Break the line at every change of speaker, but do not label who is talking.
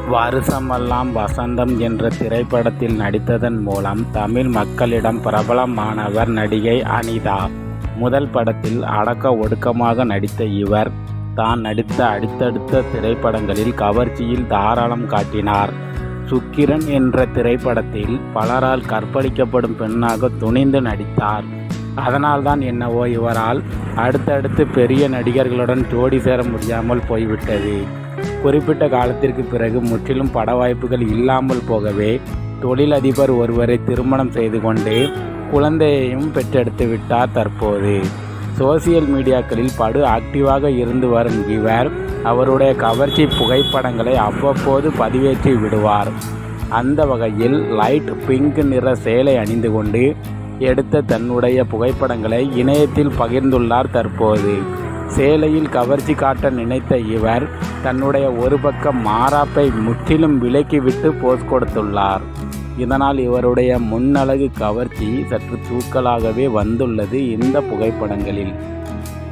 வருஷமெல்லாம் வசந்தம் என்ற திரைப்படத்தில் நடித்ததன் மூலம் தமிழ் மக்களிடம் பிரபலமானவர் நடிகை அனிதா முதல் படத்தில் அடக்க ஒடுக்கமாக நடித்த இவர் தான் நடித்த அடுத்தடுத்த திரைப்படங்களில் கவர்ச்சியில் தாராளம் காட்டினார் சுக்கிரன் என்ற திரைப்படத்தில் பலரால் கற்பழிக்கப்படும் பெண்ணாக துணிந்து நடித்தார் அதனால்தான் என்னவோ இவரால் அடுத்தடுத்து பெரிய நடிகர்களுடன் ஜோடி சேர முடியாமல் போய்விட்டது குறிப்பிட்ட காலத்திற்கு பிறகு முற்றிலும் பட வாய்ப்புகள் இல்லாமல் போகவே தொழிலதிபர் ஒருவரை திருமணம் செய்து கொண்டு குழந்தையையும் பெற்றெடுத்து விட்டார் தற்போது சோசியல் மீடியாக்களில் படு ஆக்டிவாக இருந்து வரும் இவர் அவருடைய கவர்ச்சி புகைப்படங்களை அவ்வப்போது பதிவேற்றி விடுவார் அந்த வகையில் லைட் பிங்க் நிற சேலை அணிந்து கொண்டு எடுத்த தன்னுடைய புகைப்படங்களை இணையத்தில் பகிர்ந்துள்ளார் தற்போது சேலையில் கவர்ச்சி காட்ட நினைத்த இவர் தன்னுடைய ஒரு பக்கம் மாறாப்பை முற்றிலும் விலக்கிவிட்டு போஸ் கொடுத்துள்ளார் இதனால் இவருடைய முன்னழகு கவர்ச்சி சற்று தூக்கலாகவே வந்துள்ளது இந்த புகைப்படங்களில்